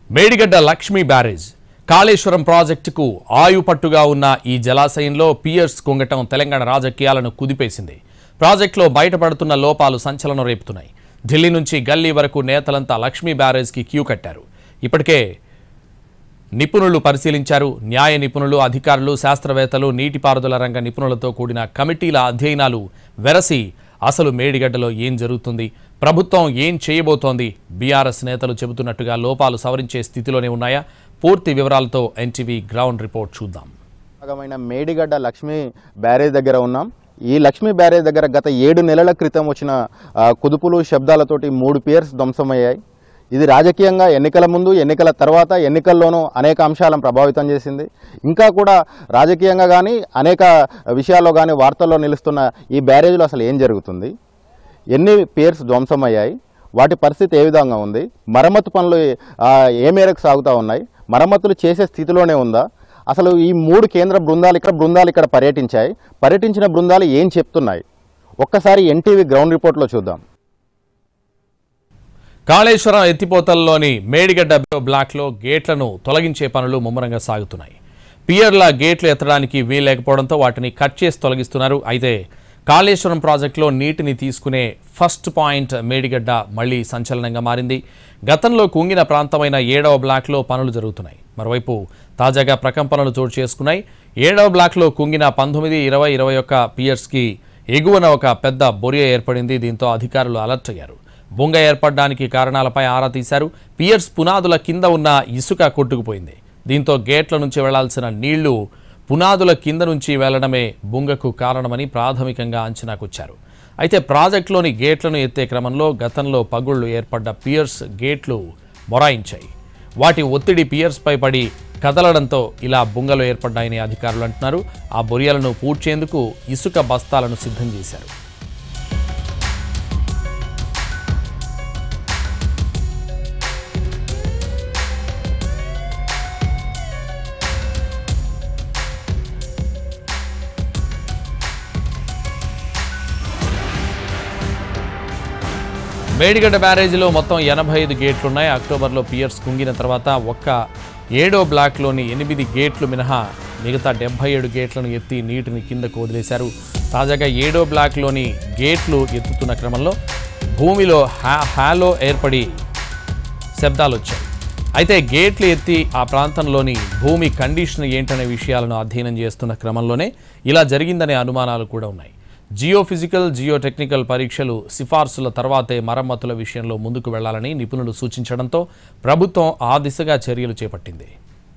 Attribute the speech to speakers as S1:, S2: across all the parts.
S1: Medigadda Lakshmi barrage Kaleshwaram ప్రాజెక్టుకు ఆయుపట్టుగా ఉన్న ఈ జలాశయంలో పియర్స్ కుంగటం తెలంగాణ రాజకీయాలను కుదిపేసింది ప్రాజెక్టులో బయటపడుతున్న లోపాలు సంచలనం రేపుతున్నాయి ఢిల్లీ నుంచి గల్లీ వరకు నేతలంతా లక్ష్మీ బ్యారేజ్కి క్యూ కట్టారు ఇప్పటికే నిపుణులు పరిశీలించారు న్యాయ నిపుణులు అధికారులు శాస్త్రవేత్తలు నీటిపారుదల రంగ నిపుణులతో కూడిన కమిటీల అధ్యయనాలు వెరసి అసలు మేడిగడ్డలో ఏం జరుగుతుంది ప్రభుత్వం ఏం చేయబోతోంది బీఆర్ఎస్ నేతలు చెబుతున్నట్టుగా లోపాలు సవరించే స్థితిలోనే ఉన్నాయా పూర్తి వివరాలతో ఎన్టీవీ గ్రౌండ్ రిపోర్ట్ చూద్దాం
S2: భాగమైన మేడిగడ్డ లక్ష్మీ బ్యారేజ్ దగ్గర ఉన్నాం ఈ లక్ష్మీ బ్యారేజ్ దగ్గర గత ఏడు నెలల క్రితం వచ్చిన ఆ, కుదుపులు శబ్దాలతోటి మూడు పియర్స్ ధ్వంసమయ్యాయి ఇది రాజకీయంగా ఎన్నికల ముందు ఎన్నికల తర్వాత ఎన్నికల్లోనూ అనేక అంశాలను ప్రభావితం చేసింది ఇంకా కూడా రాజకీయంగా కానీ అనేక విషయాల్లో కానీ వార్తల్లో నిలుస్తున్న ఈ బ్యారేజ్లో అసలు ఏం జరుగుతుంది ఎన్ని పియర్స్ ధ్వంసమయ్యాయి వాటి పరిస్థితి ఏ విధంగా ఉంది మరమ్మతు పనులు ఆ, ఏ మేరకు సాగుతూ ఉన్నాయి మరమ్మతులు చేసే స్థితిలోనే ఉందా అసలు ఈ మూడు కేంద్ర బృందాలు ఇక్కడ బృందాలు ఇక్కడ పర్యటించాయి పర్యటించిన బృందాలు ఏం చెప్తున్నాయి ఒక్కసారి ఎన్టీవీ గ్రౌండ్ రిపోర్ట్లో చూద్దాం
S1: కాళేశ్వరం ఎత్తిపోతల్లోని మేడిగడ్డ బ్లాక్లో గేట్లను తొలగించే పనులు ముమ్మరంగా సాగుతున్నాయి పియర్ల గేట్లు ఎత్తడానికి వీల్లేకపోవడంతో వాటిని కట్ చేసి తొలగిస్తున్నారు అయితే కాళేశ్వరం ప్రాజెక్టులో నీటిని తీసుకునే ఫస్ట్ పాయింట్ మేడిగడ్డ మళ్లీ సంచలనంగా మారింది గతంలో కుంగిన ప్రాంతమైన ఏడవ బ్లాక్లో పనులు జరుగుతున్నాయి మరోవైపు తాజాగా ప్రకంపనలు చోటు చేసుకున్నాయి ఏడవ బ్లాక్లో కుంగిన పంతొమ్మిది ఇరవై ఇరవై ఒక్క పియర్స్కి ఎగువన ఒక పెద్ద బొరియ ఏర్పడింది దీంతో అధికారులు అలర్ట్ అయ్యారు బొంగ ఏర్పడడానికి కారణాలపై ఆరా తీశారు పియర్స్ పునాదుల కింద ఉన్న ఇసుక కొట్టుకుపోయింది దీంతో గేట్ల నుంచి వెళ్లాల్సిన నీళ్లు పునాదుల కింద నుంచి వెళ్లడమే బొంగకు కారణమని ప్రాథమికంగా అంచనాకొచ్చారు అయితే ప్రాజెక్టులోని గేట్లను ఎత్తే క్రమంలో గతంలో పగుళ్లు ఏర్పడ్డ పియర్స్ గేట్లు మొరాయించాయి వాటి ఒత్తిడి పియర్స్పై పడి కదలడంతో ఇలా బుంగలు ఏర్పడ్డాయని అధికారులు అంటున్నారు ఆ బొరియలను పూడ్చేందుకు ఇసుక బస్తాలను సిద్ధం చేశారు మేడిగడ్డ బ్యారేజీలో మొత్తం ఎనభై ఐదు గేట్లున్నాయి అక్టోబర్లో పియర్స్ కుంగిన తర్వాత ఒక్క ఏడో బ్లాక్లోని ఎనిమిది గేట్లు మినహా మిగతా డెబ్బై ఏడు గేట్లను ఎత్తి నీటిని కిందకు వదిలేశారు తాజాగా ఏడో బ్లాక్లోని గేట్లు ఎత్తుతున్న క్రమంలో భూమిలో హ్యా హ్యాలో ఏర్పడి శబ్దాలు వచ్చాయి అయితే గేట్లు ఎత్తి ఆ ప్రాంతంలోని భూమి కండిషన్ ఏంటనే విషయాలను అధ్యయనం చేస్తున్న క్రమంలోనే ఇలా జరిగిందనే అనుమానాలు కూడా ఉన్నాయి జియో ఫిజికల్ జియో టెక్నికల్ పరీక్షలు సిఫార్సుల తర్వాతే మరమ్మతుల విషయంలో ముందుకు వెళ్లాలని నిపుణులు సూచించడంతో ప్రభుత్వం ఆ దిశగా చర్యలు చేపట్టింది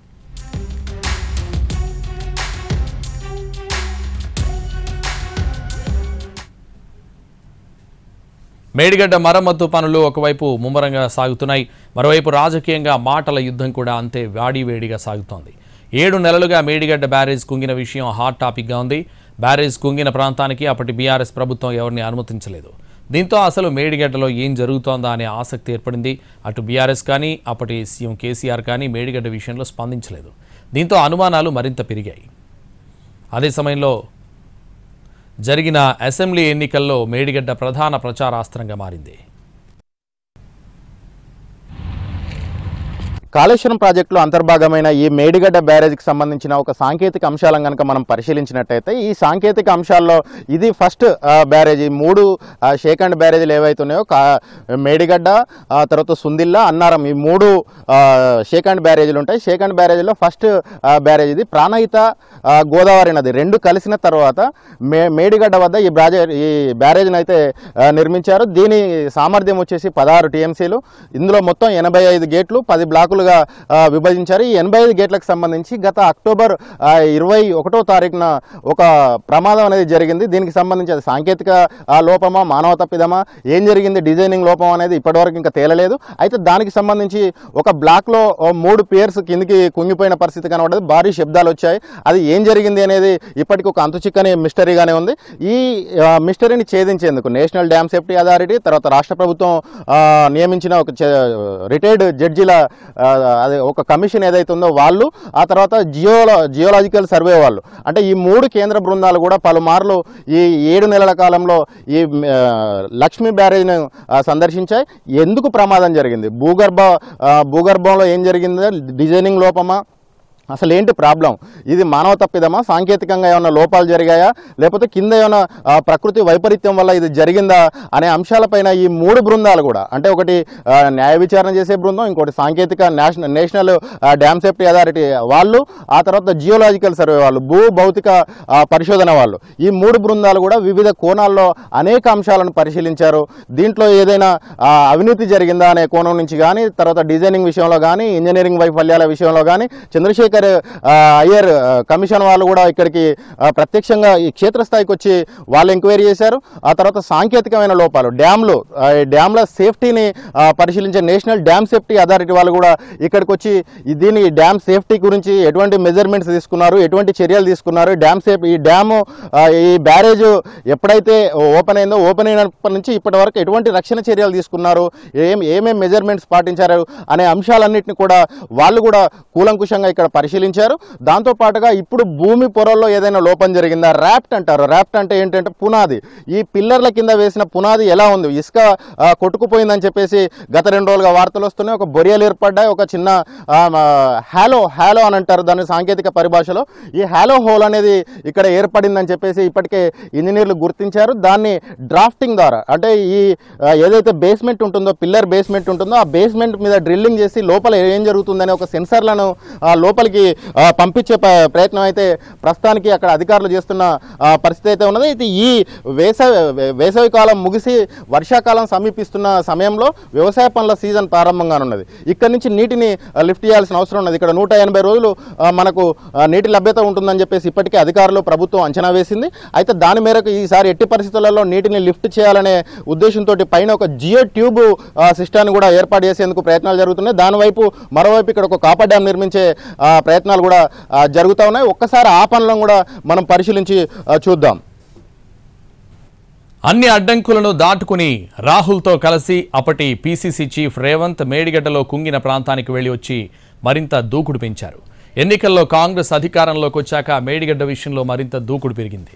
S1: మేడిగడ్డ మరమ్మతు పనులు ఒకవైపు ముమ్మరంగా సాగుతున్నాయి మరోవైపు రాజకీయంగా మాటల యుద్ధం కూడా అంతే వాడివేడిగా సాగుతోంది ఏడు నెలలుగా మేడిగడ్డ బ్యారేజ్ కుంగిన విషయం హాట్ టాపిక్గా ఉంది బ్యారేజ్ కుంగిన ప్రాంతానికి అప్పటి బీఆర్ఎస్ ప్రభుత్వం ఎవరిని అనుమతించలేదు దీంతో అసలు మేడిగడ్డలో ఏం జరుగుతోందా అనే ఆసక్తి ఏర్పడింది అటు బీఆర్ఎస్ కానీ అప్పటి సీఎం కేసీఆర్ కానీ మేడిగడ్డ విషయంలో స్పందించలేదు దీంతో అనుమానాలు మరింత పెరిగాయి అదే సమయంలో జరిగిన అసెంబ్లీ ఎన్నికల్లో మేడిగడ్డ ప్రధాన ప్రచారాస్త్రంగా మారింది
S2: కాళేశ్వరం ప్రాజెక్టులో అంతర్భాగమైన ఈ మేడిగడ్డ బ్యారేజ్కి సంబంధించిన ఒక సాంకేతిక అంశాలను కనుక మనం పరిశీలించినట్టయితే ఈ సాంకేతిక అంశాల్లో ఇది ఫస్ట్ ఆ, బ్యారేజ్ ఈ మూడు ఆ, షేక్ అండ్ బ్యారేజీలు ఏవైతే ఉన్నాయో కా మేడిగడ్డ ఆ, తర్వాత సుందిల్లా అన్నారం ఈ మూడు ఆ, షేక్ అండ్ బ్యారేజీలు ఉంటాయి షేక్ అండ్ బ్యారేజీలో ఫస్ట్ ఆ, బ్యారేజ్ ఇది ప్రాణహిత ఆ, గోదావరి నది రెండు కలిసిన తర్వాత మే మేడిగడ్డ వద్ద ఈ బ్యారేజ్ ఈ బ్యారేజ్ని అయితే ఆ, నిర్మించారు దీని సామర్థ్యం వచ్చేసి పదహారు టీఎంసీలు ఇందులో మొత్తం ఎనభై ఐదు గేట్లు పది బ్లాకులుగా ఆ, విభజించారు ఈ ఎనభై ఐదు గేట్లకు సంబంధించి గత అక్టోబర్ ఆ, ఇరవై ఒకటో తారీఖున ఒక ప్రమాదం అనేది జరిగింది దీనికి సంబంధించి అది సాంకేతిక ఆ, లోపమా మానవ తప్పిదమా ఏం జరిగింది డిజైనింగ్ లోపం అనేది ఇప్పటివరకు ఇంకా తేలలేదు అయితే దానికి సంబంధించి ఒక బ్లాక్లో ఓ మూడు పేర్స్ కిందికి కుంగిపోయిన పరిస్థితి కనబడదు భారీ శబ్దాలు వచ్చాయి అది ఏం జరిగింది అనేది ఇప్పటికి ఒక అంతు చిక్కని మిస్టరీగానే ఉంది ఈ ఆ, మిస్టరీని ఛేదించేందుకు నేషనల్ డ్యామ్ సేఫ్టీ అథారిటీ తర్వాత రాష్ట్ర ప్రభుత్వం ఆ, నియమించిన ఒక రిటైర్డ్ జడ్జిల ఆ, అదే ఒక కమిషన్ ఏదైతే ఉందో వాళ్ళు ఆ తర్వాత జియోలో జియోలాజికల్ సర్వే వాళ్ళు అంటే ఈ మూడు కేంద్ర బృందాలు కూడా పలుమార్లు ఈ ఏడు నెలల కాలంలో ఈ ఆ, లక్ష్మీ బ్యారేజ్ను ఆ, సందర్శించాయి ఎందుకు ప్రమాదం జరిగింది భూగర్భ ఆ, భూగర్భంలో ఏం జరిగిందో డిజైనింగ్ లోపమా అసలు ఏంటి ప్రాబ్లం ఇది మానవ తప్పిదమా సాంకేతికంగా ఏమైనా లోపాలు జరిగాయా లేకపోతే కింద ఏమైనా ఆ, ప్రకృతి వైపరీత్యం వల్ల ఇది జరిగిందా అనే అంశాలపైన ఈ మూడు బృందాలు కూడా అంటే ఒకటి ఆ, న్యాయ విచారణ చేసే బృందం ఇంకోటి సాంకేతిక నేషనల్ నేషనల్ ఆ, డ్యామ్ సేఫ్టీ అథారిటీ వాళ్ళు ఆ తర్వాత జియోలాజికల్ సర్వే వాళ్ళు భూ భౌతిక ఆ, పరిశోధన వాళ్ళు ఈ మూడు బృందాలు కూడా వివిధ కోణాల్లో అనేక అంశాలను పరిశీలించారు దీంట్లో ఏదైనా ఆ, అవినీతి జరిగిందా అనే కోణం నుంచి కానీ తర్వాత డిజైనింగ్ విషయంలో కానీ ఇంజనీరింగ్ వైఫల్యాల విషయంలో కానీ చంద్రశేఖర్ ఆ, అయ్యర్ ఆ, కమిషన్ వాళ్ళు కూడా ఇక్కడికి ఆ, ప్రత్యక్షంగా ఈ క్షేత్రస్థాయికి వచ్చి వాళ్ళు ఎంక్వైరీ చేశారు ఆ తర్వాత సాంకేతికమైన లోపాలు డ్యామ్లు ఆ, ఈ డ్యామ్ల సేఫ్టీని ఆ, పరిశీలించే నేషనల్ డ్యామ్ సేఫ్టీ అథారిటీ వాళ్ళు కూడా ఇక్కడికి వచ్చి ఈ దీని డ్యామ్ సేఫ్టీ గురించి ఎటువంటి మెజర్మెంట్స్ తీసుకున్నారు ఎటువంటి చర్యలు తీసుకున్నారు డ్యామ్ సేఫ్ ఈ డ్యాము ఆ, ఈ బ్యారేజ్ ఎప్పుడైతే ఓపెన్ అయిందో ఓపెన్ అయినప్పటి నుంచి ఇప్పటి వరకు ఎటువంటి రక్షణ చర్యలు తీసుకున్నారు ఏం ఏమేం మెజర్మెంట్స్ పాటించారు అనే అంశాలన్నింటినీ కూడా వాళ్ళు కూడా కూలంకుషంగా ఇక్కడ పరిశీలించారు దాంతో పాటుగా ఇప్పుడు భూమి పొరల్లో ఏదైనా లోపం జరిగిందా ర్యాప్ట్ అంటారు ర్యాప్ట్ అంటే ఏంటంటే పునాది ఈ పిల్లర్ల కింద వేసిన పునాది ఎలా ఉంది ఇసుక ఆ, కొట్టుకుపోయిందని చెప్పేసి గత రెండు రోజులుగా వార్తలు వస్తున్నాయి ఒక బొరియలు ఏర్పడ్డాయి ఒక చిన్న ఆ, ఆ, హ్యాలో హ్యాలో అని అంటారు దాని సాంకేతిక పరిభాషలో ఈ హ్యాలో హోల్ అనేది ఇక్కడ ఏర్పడిందని చెప్పేసి ఇప్పటికే ఇంజనీర్లు గుర్తించారు దాన్ని డ్రాఫ్టింగ్ ద్వారా అంటే ఈ ఆ, ఏదైతే బేస్మెంట్ ఉంటుందో పిల్లర్ బేస్మెంట్ ఉంటుందో ఆ బేస్మెంట్ మీద డ్రిల్లింగ్ చేసి లోపల ఏం జరుగుతుందనే ఒక సెన్సర్లను ఆ, లోపలికి ఆ, పంపించే ప- ప్రయత్నం అయితే ప్రస్తుతానికి అక్కడ అధికారులు చేస్తున్న ఆ, పరిస్థితి అయితే ఉన్నది ఇది ఈ వేసవి వే- వేసవి కాలం ముగిసి వర్షాకాలం సమీపిస్తున్న సమయంలో వ్యవసాయ పనుల సీజన్ ప్రారంభంగానున్నది ఇక్కడ నుంచి నీటిని ఆ, లిఫ్ట్ చేయాల్సిన అవసరం ఉన్నది ఇక్కడ నూట ఎనభై రోజులు ఆ, మనకు ఆ, నీటి లభ్యత ఉంటుందని చెప్పేసి ఇప్పటికే అధికారులు ప్రభుత్వం అంచనా వేసింది అయితే దాని మేరకు ఈసారి ఎట్టి పరిస్థితులలో నీటిని లిఫ్ట్ చేయాలనే ఉద్దేశంతో పైన ఒక జియో ట్యూబ్ ఆ, సిస్టాన్ని కూడా ఏర్పాటు చేసేందుకు ప్రయత్నాలు జరుగుతున్నాయి దానివైపు మరోవైపు ఇక్కడ ఒక కాపర్ డ్యామ్ నిర్మించే ఆ, ప్రయత్నాలు కూడా ఆ, జరుగుతూ ఉన్నాయి ఒక్కసారి ఆ పనులను కూడా మనం పరిశీలించి ఆ, చూద్దాం
S1: అన్ని అడ్డంకులను దాటుకుని రాహుల్తో కలిసి అప్పటి పీసీసీ చీఫ్ రేవంత్ మేడిగడ్డలో కుంగిన ప్రాంతానికి వెళ్లి వచ్చి మరింత దూకుడు పెంచారు ఎన్నికల్లో కాంగ్రెస్ అధికారంలోకి వచ్చాక మేడిగడ్డ విషయంలో మరింత దూకుడు పెరిగింది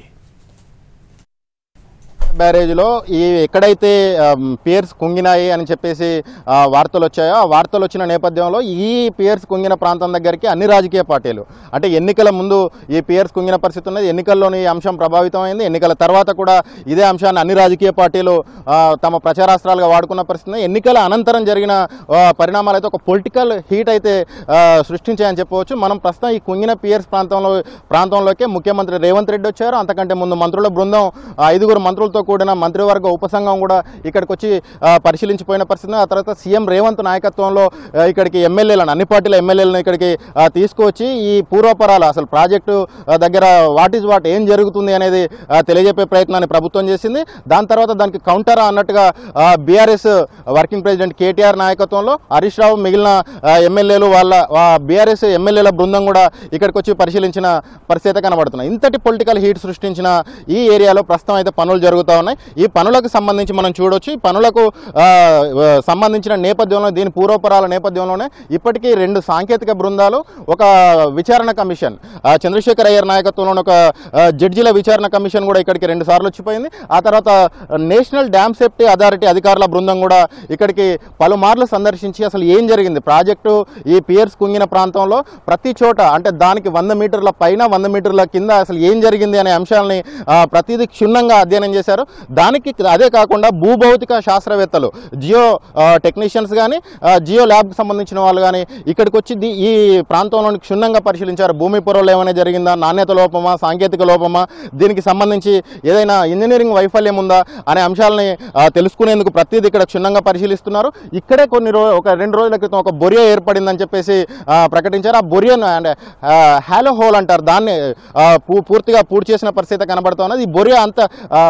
S2: బ్యారేజ్లో ఈ ఎక్కడైతే ఆమ్, పియర్స్ కుంగినాయి అని చెప్పేసి ఆ, వార్తలు వచ్చాయో ఆ వార్తలు వచ్చిన నేపథ్యంలో ఈ పియర్స్ కుంగిన ప్రాంతం దగ్గరికి అన్ని రాజకీయ పార్టీలు అంటే ఎన్నికల ముందు ఈ పియర్స్ కుంగిన పరిస్థితి ఉన్నది ఎన్నికల్లోని ఈ అంశం ప్రభావితమైంది ఎన్నికల తర్వాత కూడా ఇదే అంశాన్ని అన్ని రాజకీయ పార్టీలు ఆ, తమ ప్రచారాస్త్రాలుగా వాడుకున్న పరిస్థితి ఉంది. ఎన్నికల అనంతరం జరిగిన ఆ, పరిణామాలు అయితే ఒక పొలిటికల్ హీట్ అయితే ఆ, సృష్టించాయని చెప్పవచ్చు మనం ప్రస్తుతం ఈ కుంగిన పియర్స్ ప్రాంతంలో ప్రాంతంలోకే ముఖ్యమంత్రి రేవంత్ రెడ్డి వచ్చారు అంతకంటే ముందు మంత్రుల బృందం ఆ, ఐదుగురు మంత్రులతో కూడిన మంత్రివర్గ ఉపసంఘం కూడా ఇక్కడికి వచ్చి ఆ, పరిశీలించిపోయిన పరిస్థితి ఉంది. ఆ తర్వాత సీఎం రేవంత్ నాయకత్వంలో ఆ, ఇక్కడికి ఎమ్మెల్యేలను అన్ని పార్టీల ఎమ్మెల్యేలను ఇక్కడికి ఆ, తీసుకువచ్చి ఈ పూర్వపరాలు అసలు ప్రాజెక్టు ఆ, దగ్గర వాట్ ఈజ్ వాట్ ఏం జరుగుతుంది అనేది ఆ, తెలియజెప్పే ప్రయత్నాన్ని ప్రభుత్వం చేసింది దాని తర్వాత దానికి కౌంటర్ అన్నట్టుగా బీఆర్ఎస్ వర్కింగ్ ప్రెసిడెంట్ కేటీఆర్ నాయకత్వంలో హరీష్ రావు మిగిలిన ఆ, ఎమ్మెల్యేలు వాళ్ళ బీఆర్ఎస్ ఎమ్మెల్యేల బృందం కూడా ఇక్కడికి వచ్చి పరిశీలించిన పరిస్థితి కనబడుతున్నాయి ఇంతటి పొలిటికల్ హీట్ సృష్టించిన ఈ ఏరియాలో ప్రస్తుతం అయితే పనులు జరుగుతూ ఉన్నాయి ఈ పనులకు సంబంధించి మనం చూడొచ్చు ఈ పనులకు ఆ, ఆ, సంబంధించిన నేపథ్యంలో దీని పూర్వపరాల నేపథ్యంలోనే ఇప్పటికీ రెండు సాంకేతిక బృందాలు ఒక విచారణ కమిషన్ ఆ, చంద్రశేఖర్ అయ్యర్ నాయకత్వంలోని ఒక ఆ, జడ్జిల విచారణ కమిషన్ కూడా ఇక్కడికి రెండు సార్లు వచ్చిపోయింది ఆ తర్వాత నేషనల్ డ్యామ్ సేఫ్టీ అథారిటీ అధికారుల బృందం కూడా ఇక్కడికి పలుమార్లు సందర్శించి అసలు ఏం జరిగింది ప్రాజెక్టు ఈ పియర్స్ కుంగిన ప్రాంతంలో ప్రతి చోట అంటే దానికి వంద మీటర్ల పైన వంద మీటర్ల కింద అసలు ఏం జరిగింది అనే అంశాలని ఆ, ప్రతిదీ క్షుణ్ణంగా అధ్యయనం చేశారు దానికి అదే కాకుండా భూభౌతిక శాస్త్రవేత్తలు జియో టెక్నీషియన్స్ కానీ జియో ల్యాబ్కి సంబంధించిన వాళ్ళు కానీ ఇక్కడికి వచ్చి ది- ఈ ప్రాంతంలోని క్షుణ్ణంగా పరిశీలించారు భూమి పొరలో ఏమైనా జరిగిందా నాణ్యత లోపమా సాంకేతిక లోపమా దీనికి సంబంధించి ఏదైనా ఇంజనీరింగ్ వైఫల్యం ఉందా అనే అంశాలని ఆ, తెలుసుకునేందుకు ప్రతిదీ ఇక్కడ క్షుణ్ణంగా పరిశీలిస్తున్నారు ఇక్కడే కొన్ని రో ఒక రెండు రోజుల క్రితం ఒక బొరియా ఏర్పడిందని చెప్పేసి ఆ, ప్రకటించారు ఆ బొరియను అండ్ హ్యాలో హోల్ అంటారు దాన్ని ఆ, పూ- పూర్తిగా పూర్తి చేసిన పరిస్థితి కనబడుతున్నది ఈ బొరియా అంత ఆ, ప-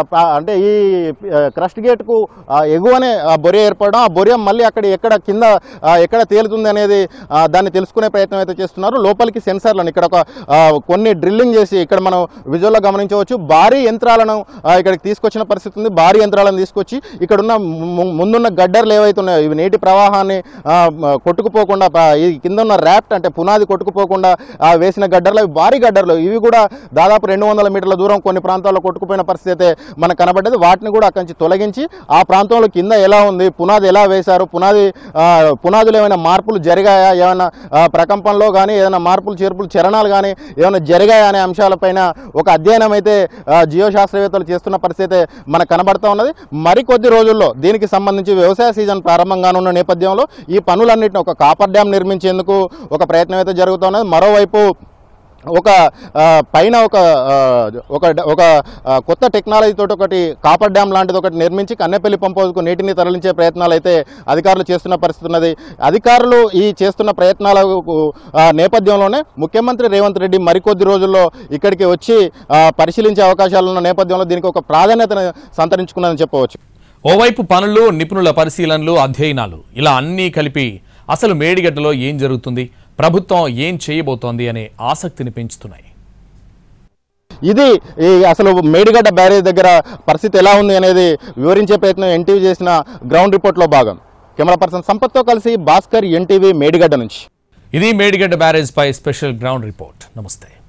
S2: అంటే ఈ ఆ, క్రస్ట్ గేట్కు ఆ, ఎగువనే ఆ బొరి ఏర్పడడం ఆ బొరియం మళ్ళీ అక్కడ ఎక్కడ కింద ఆ, ఎక్కడ తేలుతుంది అనేది ఆ, దాన్ని తెలుసుకునే ప్రయత్నం అయితే చేస్తున్నారు లోపలికి సెన్సార్లను ఇక్కడ ఒక ఆ, కొన్ని డ్రిల్లింగ్ చేసి ఇక్కడ మనం విజువల్లో గమనించవచ్చు భారీ యంత్రాలను ఆ, ఇక్కడికి తీసుకొచ్చిన పరిస్థితి ఉంది భారీ యంత్రాలను తీసుకొచ్చి ఇక్కడ ఉన్న ము- ముందున్న గడ్డర్లు ఏవైతే ఉన్నాయో ఇవి నీటి ప్రవాహాన్ని ఆ, మ- కొట్టుకుపోకుండా ప- ఈ కింద ఉన్న ర్యాప్ట్ అంటే పునాది కొట్టుకుపోకుండా ఆ, వేసిన గడ్డర్లు అవి భారీ గడ్డర్లు ఇవి కూడా దాదాపు రెండు వందల మీటర్ల దూరం కొన్ని ప్రాంతాల్లో కొట్టుకుపోయిన పరిస్థితి అయితే మనకు కనబడ్డది వాటిని కూడా అక్కడి నుంచి తొలగించి ఆ ప్రాంతంలో కింద ఎలా ఉంది పునాది ఎలా వేశారు పునాది ఆ, పునాదులు ఏమైనా మార్పులు జరిగాయా ఏమైనా ఆ, ప్రకంపనలో కానీ ఏదైనా మార్పులు చేర్పులు చరణాలు కానీ ఏమైనా జరిగాయా అనే అంశాలపైన ఒక అధ్యయనం అయితే ఆ, జియో శాస్త్రవేత్తలు చేస్తున్న పరిస్థితి అయితే మనకు కనబడతా ఉన్నది మరికొద్ది రోజుల్లో దీనికి సంబంధించి వ్యవసాయ సీజన్ ప్రారంభంగానున్న నేపథ్యంలో ఈ పనులన్నింటిని ఒక కాపర్ డ్యామ్ నిర్మించేందుకు ఒక ప్రయత్నం అయితే జరుగుతున్నది మరోవైపు ఒక ఆ, పైన ఒక ఆ, ఒక ఒక ఆ, కొత్త టెక్నాలజీ తోటి ఒకటి కాపర్ డ్యామ్ లాంటిది ఒకటి నిర్మించి కన్నెపల్లి పంపోజుకు నీటిని తరలించే ప్రయత్నాలు అయితే అధికారులు చేస్తున్న పరిస్థితి ఉన్నది అధికారులు ఈ చేస్తున్న ప్రయత్నాలకు ఆ, నేపథ్యంలోనే ముఖ్యమంత్రి రేవంత్ రెడ్డి మరికొద్ది రోజుల్లో ఇక్కడికి వచ్చి ఆ, పరిశీలించే అవకాశాలు ఉన్న నేపథ్యంలో దీనికి ఒక ప్రాధాన్యతను సంతరించుకున్నదని చెప్పవచ్చు
S1: ఓవైపు పనులు నిపుణుల పరిశీలనలు అధ్యయనాలు ఇలా అన్నీ కలిపి అసలు మేడిగడ్డలో ఏం జరుగుతుంది ప్రభుత్వం ఏం చేయబోతోంది అనే ఆసక్తిని పెంచుతున్నాయి
S2: ఇది ఈ అసలు మేడిగడ్డ బ్యారేజ్ దగ్గర పరిస్థితి ఎలా ఉంది అనేది వివరించే ప్రయత్నం ఎన్టీవీ చేసిన గ్రౌండ్ రిపోర్ట్లో భాగం కెమెరా పర్సన్ సంపత్తో కలిసి భాస్కర్ ఎన్టీవీ మేడిగడ్డ నుంచి
S1: ఇది మేడిగడ్డ బ్యారేజ్ పై స్పెషల్ గ్రౌండ్ రిపోర్ట్ నమస్తే